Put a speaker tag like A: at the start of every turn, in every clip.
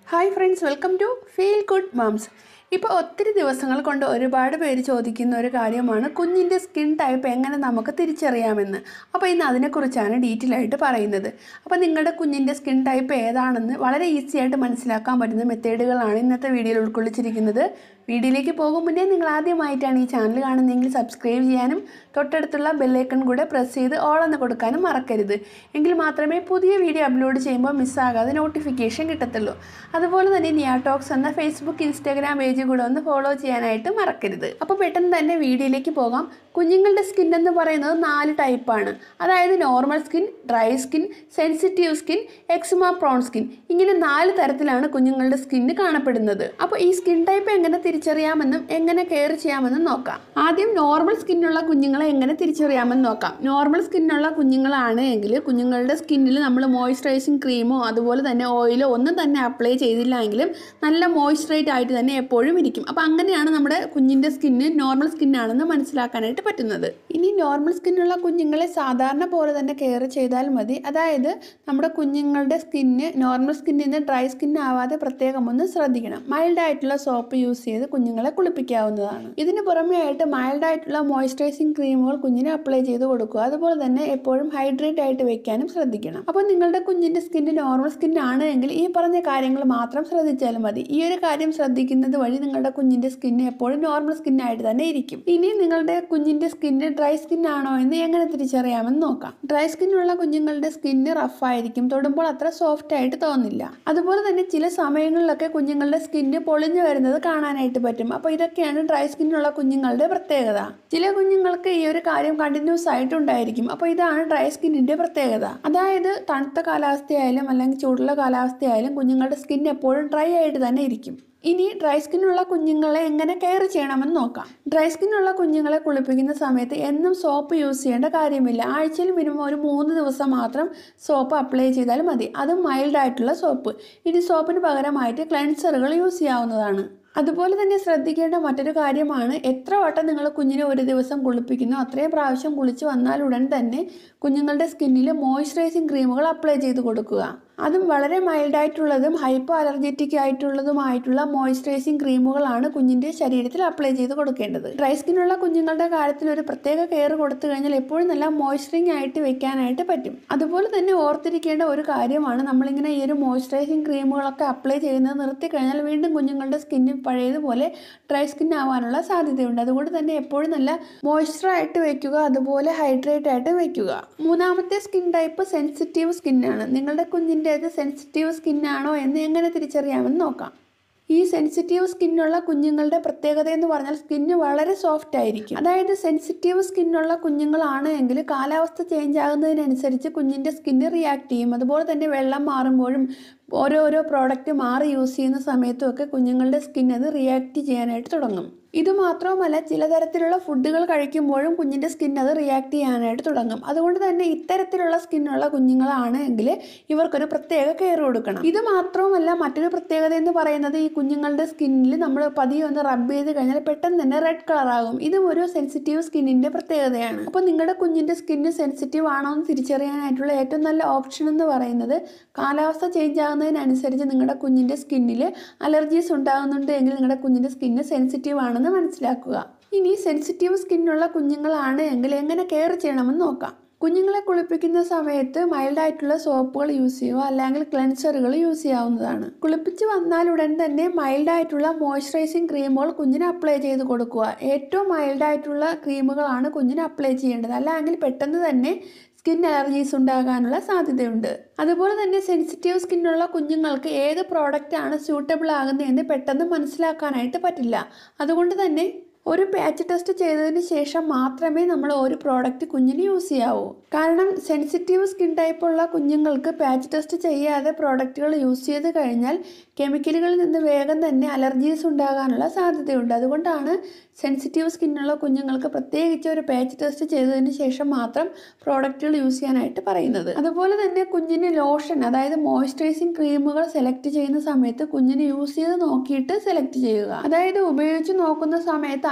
A: hi friends welcome to feel good mums ഇപ്പോൾ ഒത്തിരി ദിവസങ്ങൾ കൊണ്ട് ഒരുപാട് പേര് ചോദിക്കുന്ന ഒരു കാര്യമാണ് കുഞ്ഞിൻ്റെ സ്കിൻ ടൈപ്പ് എങ്ങനെ നമുക്ക് തിരിച്ചറിയാമെന്ന് അപ്പോൾ ഇന്ന് അതിനെക്കുറിച്ചാണ് ഡീറ്റെയിൽ ആയിട്ട് പറയുന്നത് അപ്പോൾ നിങ്ങളുടെ കുഞ്ഞിൻ്റെ സ്കിൻ ടൈപ്പ് ഏതാണെന്ന് വളരെ ഈസി ആയിട്ട് മനസ്സിലാക്കാൻ പറ്റുന്ന മെത്തേഡുകളാണ് ഇന്നത്തെ വീഡിയോയിൽ ഉൾക്കൊള്ളിച്ചിരിക്കുന്നത് വീഡിയോയിലേക്ക് പോകും മുന്നേ നിങ്ങൾ ആദ്യമായിട്ടാണ് ഈ ചാനൽ കാണുന്നതെങ്കിൽ സബ്സ്ക്രൈബ് ചെയ്യാനും തൊട്ടടുത്തുള്ള ബെല്ലൈക്കൺ കൂടെ പ്രസ് ചെയ്ത് ഓൾ എന്ന് കൊടുക്കാനും മറക്കരുത് എങ്കിൽ മാത്രമേ പുതിയ വീഡിയോ അപ്ലോഡ് ചെയ്യുമ്പോൾ മിസ്സാകാതെ നോട്ടിഫിക്കേഷൻ കിട്ടത്തുള്ളൂ അതുപോലെ തന്നെ നിയാടോക്സ് എന്ന ഫേസ്ബുക്ക് ഇൻസ്റ്റാഗ്രാം പേജ് കൂടെ ഒന്ന് ഫോളോ ചെയ്യാനായിട്ട് മറക്കരുത് അപ്പോൾ പെട്ടെന്ന് തന്നെ വീഡിയോയിലേക്ക് പോകാം കുഞ്ഞുങ്ങളുടെ സ്കിൻ എന്ന് പറയുന്നത് നാല് ടൈപ്പാണ് അതായത് normal skin dry skin sensitive skin eczema prone skin ഇങ്ങനെ നാല് തരത്തിലാണ് കുഞ്ഞുങ്ങളുടെ സ്കിന്ന് കാണപ്പെടുന്നത് അപ്പോൾ ഈ സ്കിൻ ടൈപ്പ് എങ്ങനെ തിരിച്ചറിയാമെന്നും എങ്ങനെ കെയർ ചെയ്യാമെന്നും നോക്കാം ആദ്യം നോർമൽ സ്കിന്നുള്ള കുഞ്ഞുങ്ങളെ എങ്ങനെ തിരിച്ചറിയാമെന്ന് നോക്കാം നോർമൽ സ്കിന്നുള്ള കുഞ്ഞുങ്ങളാണ് എങ്കിൽ കുഞ്ഞുങ്ങളുടെ സ്കിന്നിൽ നമ്മൾ മോയ്സ്ചറൈസിങ് ക്രീമോ അതുപോലെ തന്നെ ഓയിലോ ഒന്നും തന്നെ അപ്ലൈ ചെയ്തില്ല എങ്കിലും നല്ല മോയ്സ്ചറൈറ്റ് ആയിട്ട് തന്നെ എപ്പോഴും ഇരിക്കും അപ്പോൾ അങ്ങനെയാണ് നമ്മുടെ കുഞ്ഞിൻ്റെ സ്കിന്ന് നോർമൽ സ്കിന്നാണെന്ന് മനസ്സിലാക്കാനായിട്ട് പറ്റുന്നത് ഇനി നോർമൽ സ്കിന്നുള്ള കുഞ്ഞുങ്ങളെ സാധാരണ പോലെ തന്നെ കെയർ ചെയ്താൽ മതി അതായത് നമ്മുടെ കുഞ്ഞുങ്ങളുടെ സ്കിന്ന് നോർമൽ സ്കിന്നിൽ നിന്ന് ഡ്രൈ സ്കിൻ ആവാതെ പ്രത്യേകം ഒന്ന് ശ്രദ്ധിക്കണം മൈൽഡ് ആയിട്ടുള്ള സോപ്പ് യൂസ് ചെയ്ത് കുഞ്ഞുങ്ങളെ കുളിപ്പിക്കാവുന്നതാണ് ഇതിന് പുറമേ ആയിട്ട് മൈൽഡ് ആയിട്ടുള്ള മോയ്സ്ചറൈസിങ് ക്രീമുകൾ കുഞ്ഞിന് അപ്ലൈ ചെയ്ത് കൊടുക്കുക അതുപോലെ തന്നെ എപ്പോഴും ഹൈഡ്രേറ്റ് ആയിട്ട് വെക്കാനും ശ്രദ്ധിക്കണം അപ്പോൾ നിങ്ങളുടെ കുഞ്ഞിന്റെ സ്കിന്ന് നോർമൽ സ്കിൻ ആണ് എങ്കിൽ ഈ പറഞ്ഞ കാര്യങ്ങൾ മാത്രം ശ്രദ്ധിച്ചാൽ മതി ഈ ഒരു കാര്യം ശ്രദ്ധിക്കുന്നത് വഴി നിങ്ങളുടെ കുഞ്ഞിന്റെ സ്കിന്ന് എപ്പോഴും നോർമൽ സ്കിൻ ആയിട്ട് തന്നെ ഇരിക്കും ഇനി നിങ്ങളുടെ കുഞ്ഞിന്റെ സ്കിന്ന് ഡ്രൈ സ്കിൻ ആണോ എന്ന് എങ്ങനെ തിരിച്ചറിയാമെന്ന് നോക്കാം ഡ്രൈ സ്കിന്നുള്ള കുഞ്ഞുങ്ങളുടെ സ്കിന്ന് റഫ് ആയിരിക്കും തൊടുമ്പോൾ അത്ര സോഫ്റ്റ് ആയിട്ട് തോന്നില്ല അതുപോലെ തന്നെ ചില സമയങ്ങളിലൊക്കെ കുഞ്ഞുങ്ങളുടെ സ്കിന്ന് പൊളിഞ്ഞു വരുന്നത് കാണാനായിട്ട് പറ്റും അപ്പോൾ ഇതൊക്കെയാണ് ഡ്രൈ സ്കിന്നുള്ള കുഞ്ഞുങ്ങളുടെ പ്രത്യേകത ചില കുഞ്ഞുങ്ങൾക്ക് ഈ ഒരു കാര്യം കണ്ടിന്യൂസ് ആയിട്ടുണ്ടായിരിക്കും അപ്പോൾ ഇതാണ് ഡ്രൈ സ്കിന്നിന്റെ പ്രത്യേകത അതായത് തണുത്ത കാലാവസ്ഥയായാലും അല്ലെങ്കിൽ ചൂടുള്ള കാലാവസ്ഥയായാലും കുഞ്ഞുങ്ങളുടെ സ്കിൻ എപ്പോഴും ഡ്രൈ ആയിട്ട് തന്നെ ഇരിക്കും ഇനി ഡ്രൈ സ്കിന്നുള്ള കുഞ്ഞുങ്ങളെ എങ്ങനെ കെയർ ചെയ്യണമെന്ന് നോക്കാം ഡ്രൈ സ്കിന്നുള്ള കുഞ്ഞുങ്ങളെ കുളിപ്പിക്കുന്ന സമയത്ത് എന്നും സോപ്പ് യൂസ് ചെയ്യേണ്ട കാര്യമില്ല ആഴ്ചയിൽ മിനിമം ഒരു മൂന്ന് ദിവസം മാത്രം സോപ്പ് അപ്ലൈ ചെയ്താൽ മതി അതും മൈൽഡ് ആയിട്ടുള്ള സോപ്പ് ഇനി സോപ്പിന് പകരമായിട്ട് ക്ലെൻസറുകൾ യൂസ് ചെയ്യാവുന്നതാണ് അതുപോലെ തന്നെ ശ്രദ്ധിക്കേണ്ട മറ്റൊരു കാര്യമാണ് എത്ര വട്ടം നിങ്ങൾ കുഞ്ഞിനെ ഒരു ദിവസം കുളിപ്പിക്കുന്നു അത്രയും പ്രാവശ്യം കുളിച്ച് വന്നാൽ ഉടൻ തന്നെ കുഞ്ഞുങ്ങളുടെ സ്കിന്നിൽ മോയ്സ്ചറൈസിങ് ക്രീമുകൾ അപ്ലൈ ചെയ്ത് കൊടുക്കുക അതും വളരെ മൈൽഡ് ആയിട്ടുള്ളതും ഹൈപ്പോ അലർജറ്റിക് ആയിട്ടുള്ളതുമായിട്ടുള്ള മോയ്സ്ചറൈസിങ് ക്രീമുകളാണ് കുഞ്ഞിന്റെ ശരീരത്തിൽ അപ്ലൈ ചെയ്ത് കൊടുക്കേണ്ടത് ഡ്രൈ സ്കിന്നുള്ള കുഞ്ഞുങ്ങളുടെ കാര്യത്തിൽ ഒരു പ്രത്യേക കെയർ കൊടുത്തു കഴിഞ്ഞാൽ എപ്പോഴും നല്ല മോയ്സ്ചറിങ് ആയിട്ട് വെക്കാനായിട്ട് പറ്റും അതുപോലെ തന്നെ ഓർത്തിരിക്കേണ്ട ഒരു കാര്യമാണ് നമ്മളിങ്ങനെ ഈ ഒരു മോയ്സ്ചറൈസിങ് ക്രീമുകളൊക്കെ അപ്ലൈ ചെയ്യുന്നത് നിർത്തി കഴിഞ്ഞാൽ വീണ്ടും കുഞ്ഞുങ്ങളുടെ സ്കിന്ന് പഴയതുപോലെ ഡ്രൈ സ്കിൻ ആവാനുള്ള സാധ്യതയുണ്ട് അതുകൊണ്ട് തന്നെ എപ്പോഴും നല്ല മോയ്സ്ചർ ആയിട്ട് വെക്കുക അതുപോലെ ഹൈഡ്രേറ്റ് ആയിട്ട് വെക്കുക മൂന്നാമത്തെ സ്കിൻ ടൈപ്പ് സെൻസിറ്റീവ് സ്കിന്നാണ് നിങ്ങളുടെ കുഞ്ഞിൻ്റേത് സെൻസിറ്റീവ് സ്കിന്നാണോ എന്ന് എങ്ങനെ തിരിച്ചറിയാമെന്ന് നോക്കാം ഈ സെൻസിറ്റീവ് സ്കിന്നുള്ള കുഞ്ഞുങ്ങളുടെ പ്രത്യേകത എന്ന് പറഞ്ഞാൽ സ്കിന്ന് വളരെ സോഫ്റ്റ് ആയിരിക്കും അതായത് സെൻസിറ്റീവ് സ്കിന്നുള്ള കുഞ്ഞുങ്ങളാണ് എങ്കിൽ കാലാവസ്ഥ ചേഞ്ച് ആകുന്നതിനനുസരിച്ച് കുഞ്ഞിൻ്റെ സ്കിന്ന് റിയാക്ട് ചെയ്യും അതുപോലെ തന്നെ വെള്ളം മാറുമ്പോഴും ഓരോരോ പ്രോഡക്റ്റ് മാറി യൂസ് ചെയ്യുന്ന സമയത്തും ഒക്കെ കുഞ്ഞുങ്ങളുടെ സ്കിൻ അത് റിയാക്ട് ചെയ്യാനായിട്ട് തുടങ്ങും ഇത് മാത്രവുമല്ല ചില തരത്തിലുള്ള ഫുഡുകൾ കഴിക്കുമ്പോഴും കുഞ്ഞിൻ്റെ സ്കിൻ അത് റിയാക്ട് ചെയ്യാനായിട്ട് തുടങ്ങും അതുകൊണ്ട് തന്നെ ഇത്തരത്തിലുള്ള സ്കിന്നുള്ള കുഞ്ഞുങ്ങളാണ് എങ്കിൽ ഇവർക്കൊരു പ്രത്യേക കെയർ കൊടുക്കണം ഇത് മാത്രവുമല്ല മറ്റൊരു പ്രത്യേകത എന്ന് പറയുന്നത് ഈ കുഞ്ഞുങ്ങളുടെ സ്കിന്നിൽ നമ്മൾ പതിയെ ഒന്ന് റബ്ബ് ചെയ്ത് കഴിഞ്ഞാൽ പെട്ടെന്ന് തന്നെ റെഡ് കളറാകും ഇതും ഒരു സെൻസിറ്റീവ് സ്കിന്നിൻ്റെ പ്രത്യേകതയാണ് അപ്പോൾ നിങ്ങളുടെ കുഞ്ഞിൻ്റെ സ്കിന്ന് സെൻസിറ്റീവ് ആണോ എന്ന് തിരിച്ചറിയാനായിട്ടുള്ള ഏറ്റവും നല്ല ഓപ്ഷൻ എന്ന് പറയുന്നത് കാലാവസ്ഥ ചേഞ്ച് ആകുന്നതിനനുസരിച്ച് നിങ്ങളുടെ കുഞ്ഞിൻ്റെ സ്കിന്നിൽ അലർജീസ് ഉണ്ടാകുന്നുണ്ട് എങ്കിൽ നിങ്ങളുടെ കുഞ്ഞിൻ്റെ സ്കിന്ന് സെൻസിറ്റീവ് ആണെന്ന് മനസ്സിലാക്കുക ഇനി സെൻസിറ്റീവ് സ്കിന്നുള്ള കുഞ്ഞുങ്ങളാണ് എങ്കിൽ എങ്ങനെ കെയർ ചെയ്യണമെന്ന് നോക്കാം കുഞ്ഞുങ്ങളെ കുളിപ്പിക്കുന്ന സമയത്ത് മൈൽഡ് ആയിട്ടുള്ള സോപ്പുകൾ യൂസ് ചെയ്യുക അല്ലെങ്കിൽ ക്ലെൻസറുകൾ യൂസ് ചെയ്യാവുന്നതാണ് കുളിപ്പിച്ച് വന്നാൽ ഉടൻ തന്നെ മൈൽഡ് ആയിട്ടുള്ള മോയ്സ്ചറൈസിങ് ക്രീമുകൾ കുഞ്ഞിന് അപ്ലൈ ചെയ്ത് കൊടുക്കുക ഏറ്റവും മൈൽഡ് ആയിട്ടുള്ള ക്രീമുകളാണ് കുഞ്ഞിന് അപ്ലൈ ചെയ്യേണ്ടത് അല്ലെങ്കിൽ പെട്ടെന്ന് തന്നെ സ്കിൻ അലർജീസ് ഉണ്ടാകാനുള്ള സാധ്യതയുണ്ട് അതുപോലെ തന്നെ സെൻസിറ്റീവ് സ്കിന്നുള്ള കുഞ്ഞുങ്ങൾക്ക് ഏത് പ്രോഡക്റ്റ് ആണ് സ്യൂട്ടബിൾ ആകുന്നതെന്ന് പെട്ടെന്ന് മനസ്സിലാക്കാനായിട്ട് പറ്റില്ല അതുകൊണ്ട് തന്നെ ഒരു പാച്ച് ടെസ്റ്റ് ചെയ്തതിന് ശേഷം മാത്രമേ നമ്മൾ ഒരു പ്രോഡക്റ്റ് കുഞ്ഞിന് യൂസ് ചെയ്യാവൂ കാരണം സെൻസിറ്റീവ് സ്കിൻ ടൈപ്പുള്ള കുഞ്ഞുങ്ങൾക്ക് പാച്ച് ടെസ്റ്റ് ചെയ്യാതെ പ്രോഡക്റ്റുകൾ യൂസ് ചെയ്ത് കഴിഞ്ഞാൽ കെമിക്കലുകളിൽ നിന്ന് വേഗം തന്നെ അലർജീസ് ഉണ്ടാകാനുള്ള സാധ്യതയുണ്ട് അതുകൊണ്ടാണ് സെൻസിറ്റീവ് സ്കിന്നുള്ള കുഞ്ഞുങ്ങൾക്ക് പ്രത്യേകിച്ച് ഒരു പാച്ച് ടെസ്റ്റ് ചെയ്തതിന് ശേഷം മാത്രം പ്രോഡക്റ്റുകൾ യൂസ് ചെയ്യാനായിട്ട് പറയുന്നത് അതുപോലെ തന്നെ കുഞ്ഞിന് ലോഷൻ അതായത് മോയ്സ്ചറൈസിങ് ക്രീമുകൾ സെലക്ട് ചെയ്യുന്ന സമയത്ത് കുഞ്ഞിന് യൂസ് ചെയ്ത് നോക്കിയിട്ട് സെലക്ട് ചെയ്യുക അതായത് ഉപയോഗിച്ച് നോക്കുന്ന സമയത്ത്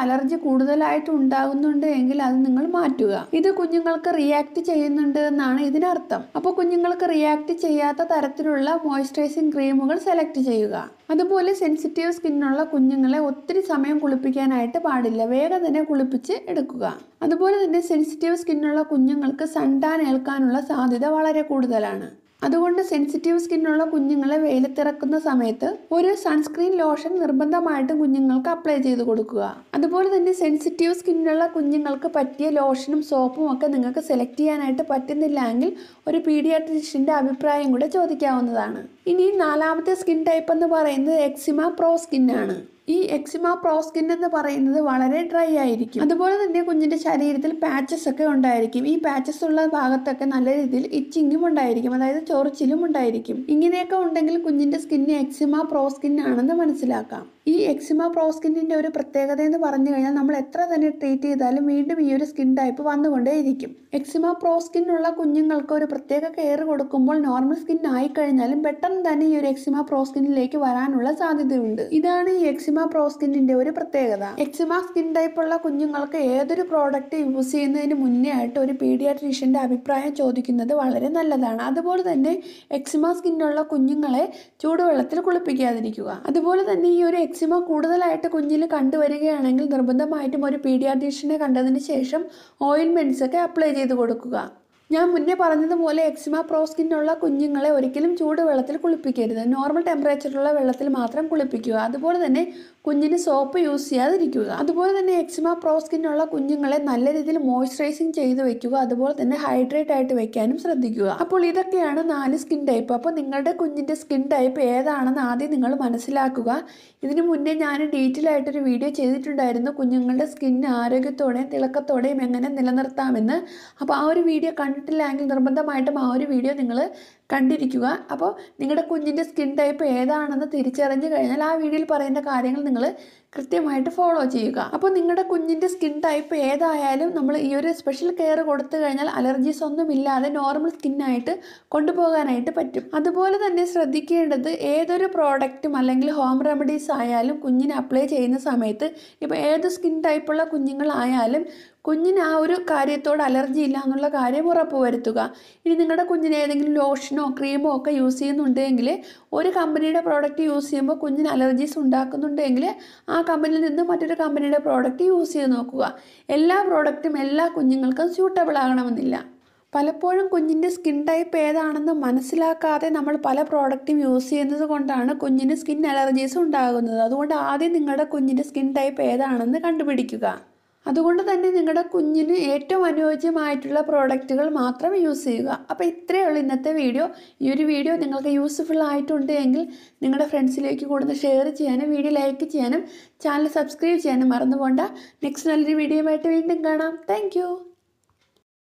A: അലർജി കൂടുതലായിട്ട് ഉണ്ടാകുന്നുണ്ട് എങ്കിൽ അത് നിങ്ങൾ മാറ്റുക ഇത് കുഞ്ഞുങ്ങൾക്ക് റിയാക്ട് ചെയ്യുന്നുണ്ട് എന്നാണ് ഇതിനർത്ഥം അപ്പോൾ കുഞ്ഞുങ്ങൾക്ക് റിയാക്ട് ചെയ്യാത്ത തരത്തിലുള്ള മോയ്സ്ചറൈസിങ് ക്രീമുകൾ സെലക്ട് ചെയ്യുക അതുപോലെ സെൻസിറ്റീവ് സ്കിന്നുള്ള കുഞ്ഞുങ്ങളെ ഒത്തിരി സമയം കുളിപ്പിക്കാനായിട്ട് പാടില്ല വേഗം തന്നെ കുളിപ്പിച്ച് എടുക്കുക അതുപോലെ തന്നെ സെൻസിറ്റീവ് സ്കിന്നുള്ള കുഞ്ഞുങ്ങൾക്ക് സൺടാൻ ഏൽക്കാനുള്ള സാധ്യത വളരെ കൂടുതലാണ് അതുകൊണ്ട് സെൻസിറ്റീവ് സ്കിന്നുള്ള കുഞ്ഞുങ്ങളെ വെയിലത്തിറക്കുന്ന സമയത്ത് ഒരു സൺസ്ക്രീൻ ലോഷൻ നിർബന്ധമായിട്ടും കുഞ്ഞുങ്ങൾക്ക് അപ്ലൈ ചെയ്ത് കൊടുക്കുക അതുപോലെ തന്നെ സെൻസിറ്റീവ് സ്കിന്നുള്ള കുഞ്ഞുങ്ങൾക്ക് പറ്റിയ ലോഷനും സോപ്പും ഒക്കെ നിങ്ങൾക്ക് സെലക്ട് ചെയ്യാനായിട്ട് പറ്റുന്നില്ല എങ്കിൽ ഒരു പീഡിയാട്രിഷ്യൻ്റെ അഭിപ്രായം കൂടെ ചോദിക്കാവുന്നതാണ് ഇനി നാലാമത്തെ സ്കിൻ ടൈപ്പ് എന്ന് പറയുന്നത് എക്സിമ പ്രോ സ്കിൻ ആണ് ഈ എക്സിമ പ്രോ സ്കിൻ എന്ന് പറയുന്നത് വളരെ ഡ്രൈ ആയിരിക്കും അതുപോലെ തന്നെ കുഞ്ഞിന്റെ ശരീരത്തിൽ പാച്ചസ് ഒക്കെ ഉണ്ടായിരിക്കും ഈ പാച്ചസ് ഉള്ള ഭാഗത്തൊക്കെ നല്ല രീതിയിൽ ഇച്ചിങ്ങും ഉണ്ടായിരിക്കും അതായത് ചൊറിച്ചിലും ഉണ്ടായിരിക്കും ഇങ്ങനെയൊക്കെ ഉണ്ടെങ്കിൽ കുഞ്ഞിന്റെ സ്കിന്ന് എക്സിമ പ്രോ സ്കിൻ ആണെന്ന് മനസ്സിലാക്കാം ഈ എക്സിമ പ്രോ സ്കിന്നിന്റെ ഒരു പ്രത്യേകത എന്ന് പറഞ്ഞു കഴിഞ്ഞാൽ നമ്മൾ എത്ര തന്നെ ട്രീറ്റ് ചെയ്താലും വീണ്ടും ഈ ഒരു സ്കിൻ ടൈപ്പ് വന്നുകൊണ്ടേയിരിക്കും എക്സിമ പ്രോ സ്കിൻ ഉള്ള കുഞ്ഞുങ്ങൾക്ക് ഒരു പ്രത്യേക കെയർ കൊടുക്കുമ്പോൾ നോർമൽ സ്കിൻ ആയിക്കഴിഞ്ഞാലും പെട്ടെന്ന് തന്നെ ഈ ഒരു എക്സിമ പ്രോ സ്കിന്നിലേക്ക് വരാനുള്ള സാധ്യതയുണ്ട് ഇതാണ് ഈ എക്സിമ പ്രോ സ്കിന്നിന്റെ ഒരു പ്രത്യേകത എക്സിമ സ്കിൻ ടൈപ്പ് ഉള്ള കുഞ്ഞുങ്ങൾക്ക് ഏതൊരു പ്രോഡക്റ്റ് യൂസ് ചെയ്യുന്നതിന് മുന്നേ ആയിട്ട് ഒരു പീഡിയാട്രീഷ്യന്റെ അഭിപ്രായം ചോദിക്കുന്നത് വളരെ നല്ലതാണ് അതുപോലെ തന്നെ എക്സിമ സ്കിന്നുള്ള കുഞ്ഞുങ്ങളെ ചൂടുവെള്ളത്തിൽ കുളിപ്പിക്കാതിരിക്കുക അതുപോലെ തന്നെ ഈ ഒരു എക്സിമ കൂടുതലായിട്ട് കുഞ്ഞിൽ കണ്ടുവരികയാണെങ്കിൽ നിർബന്ധമായിട്ടും ഒരു പീഡിയാട്രീഷ്യനെ കണ്ടതിന് ശേഷം ഓയിൽമെൻറ്റ്സ് ഒക്കെ അപ്ലൈ ചെയ്ത് കൊടുക്കുക ഞാൻ മുന്നേ പറഞ്ഞതുപോലെ എക്സിമ പ്രോ സ്കിന്നുള്ള കുഞ്ഞുങ്ങളെ ഒരിക്കലും ചൂടുവെള്ളത്തിൽ കുളിപ്പിക്കരുത് നോർമൽ ടെമ്പറേച്ചറിലുള്ള വെള്ളത്തിൽ മാത്രം കുളിപ്പിക്കുക അതുപോലെ തന്നെ കുഞ്ഞിന് സോപ്പ് യൂസ് ചെയ്യാതിരിക്കുക അതുപോലെ തന്നെ എക്സിമ പ്രോ സ്കിന്നുള്ള കുഞ്ഞുങ്ങളെ നല്ല രീതിയിൽ മോയ്സ്ചറൈസിങ് ചെയ്ത് വെക്കുക അതുപോലെ തന്നെ ഹൈഡ്രേറ്റ് ആയിട്ട് വെക്കാനും ശ്രദ്ധിക്കുക അപ്പോൾ ഇതൊക്കെയാണ് നാല് സ്കിൻ ടൈപ്പ് അപ്പോൾ നിങ്ങളുടെ കുഞ്ഞിൻ്റെ സ്കിൻ ടൈപ്പ് ഏതാണെന്ന് ആദ്യം നിങ്ങൾ മനസ്സിലാക്കുക ഇതിനു മുന്നേ ഞാൻ ഡീറ്റെയിൽ ആയിട്ടൊരു വീഡിയോ ചെയ്തിട്ടുണ്ടായിരുന്നു കുഞ്ഞുങ്ങളുടെ സ്കിൻ ആരോഗ്യത്തോടെയും തിളക്കത്തോടെയും എങ്ങനെ നിലനിർത്താമെന്ന് അപ്പോൾ ആ ഒരു വീഡിയോ കണ്ടിട്ടില്ല എങ്കിൽ നിർബന്ധമായിട്ടും ആ ഒരു വീഡിയോ നിങ്ങൾ കണ്ടിരിക്കുക അപ്പോൾ നിങ്ങളുടെ കുഞ്ഞിൻ്റെ സ്കിൻ ടൈപ്പ് ഏതാണെന്ന് തിരിച്ചറിഞ്ഞു കഴിഞ്ഞാൽ ആ വീഡിയോയിൽ പറയുന്ന കാര്യങ്ങൾ നിങ്ങൾ കൃത്യമായിട്ട് ഫോളോ ചെയ്യുക അപ്പോൾ നിങ്ങളുടെ കുഞ്ഞിൻ്റെ സ്കിൻ ടൈപ്പ് ഏതായാലും നമ്മൾ ഈ ഒരു സ്പെഷ്യൽ കെയർ കൊടുത്തു കഴിഞ്ഞാൽ അലർജീസ് ഒന്നും ഇല്ലാതെ നോർമൽ സ്കിന്നായിട്ട് കൊണ്ടുപോകാനായിട്ട് പറ്റും അതുപോലെ തന്നെ ശ്രദ്ധിക്കേണ്ടത് ഏതൊരു പ്രോഡക്റ്റും അല്ലെങ്കിൽ ഹോം റെമഡീസ് ആയാലും കുഞ്ഞിന് അപ്ലൈ ചെയ്യുന്ന സമയത്ത് ഇപ്പോൾ ഏത് സ്കിൻ ടൈപ്പുള്ള കുഞ്ഞുങ്ങളായാലും കുഞ്ഞിന് ആ ഒരു കാര്യത്തോട് അലർജി ഇല്ല എന്നുള്ള കാര്യം ഉറപ്പുവരുത്തുക ഇനി നിങ്ങളുടെ കുഞ്ഞിന് ഏതെങ്കിലും ലോഷനോ ക്രീമോ ഒക്കെ യൂസ് ചെയ്യുന്നുണ്ടെങ്കിൽ ഒരു കമ്പനിയുടെ പ്രോഡക്റ്റ് യൂസ് ചെയ്യുമ്പോൾ കുഞ്ഞിന് അലർജീസ് ഉണ്ടാക്കുന്നുണ്ടെങ്കിൽ ആ കമ്പനിയിൽ നിന്ന് മറ്റൊരു കമ്പനിയുടെ പ്രോഡക്റ്റ് യൂസ് ചെയ്ത് നോക്കുക എല്ലാ പ്രോഡക്റ്റും എല്ലാ കുഞ്ഞുങ്ങൾക്കും സ്യൂട്ടബിൾ ആകണമെന്നില്ല പലപ്പോഴും കുഞ്ഞിൻ്റെ സ്കിൻ ടൈപ്പ് ഏതാണെന്ന് മനസ്സിലാക്കാതെ നമ്മൾ പല പ്രോഡക്റ്റും യൂസ് ചെയ്യുന്നത് കൊണ്ടാണ് കുഞ്ഞിന് സ്കിൻ അലർജീസ് ഉണ്ടാകുന്നത് അതുകൊണ്ട് ആദ്യം നിങ്ങളുടെ കുഞ്ഞിൻ്റെ സ്കിൻ ടൈപ്പ് ഏതാണെന്ന് കണ്ടുപിടിക്കുക അതുകൊണ്ട് തന്നെ നിങ്ങളുടെ കുഞ്ഞിന് ഏറ്റവും അനുയോജ്യമായിട്ടുള്ള പ്രോഡക്റ്റുകൾ മാത്രം യൂസ് ചെയ്യുക അപ്പോൾ ഇത്രയേ ഉള്ളൂ ഇന്നത്തെ വീഡിയോ ഈ ഒരു വീഡിയോ നിങ്ങൾക്ക് യൂസ്ഫുൾ ആയിട്ടുണ്ട് എങ്കിൽ നിങ്ങളുടെ ഫ്രണ്ട്സിലേക്ക് കൂടുതൽ ഷെയർ ചെയ്യാനും വീഡിയോ ലൈക്ക് ചെയ്യാനും ചാനൽ സബ്സ്ക്രൈബ് ചെയ്യാനും മറന്നു പോണ്ട നെക്സ്റ്റ് നല്ലൊരു വീഡിയോയുമായിട്ട് വീണ്ടും കാണാം താങ്ക്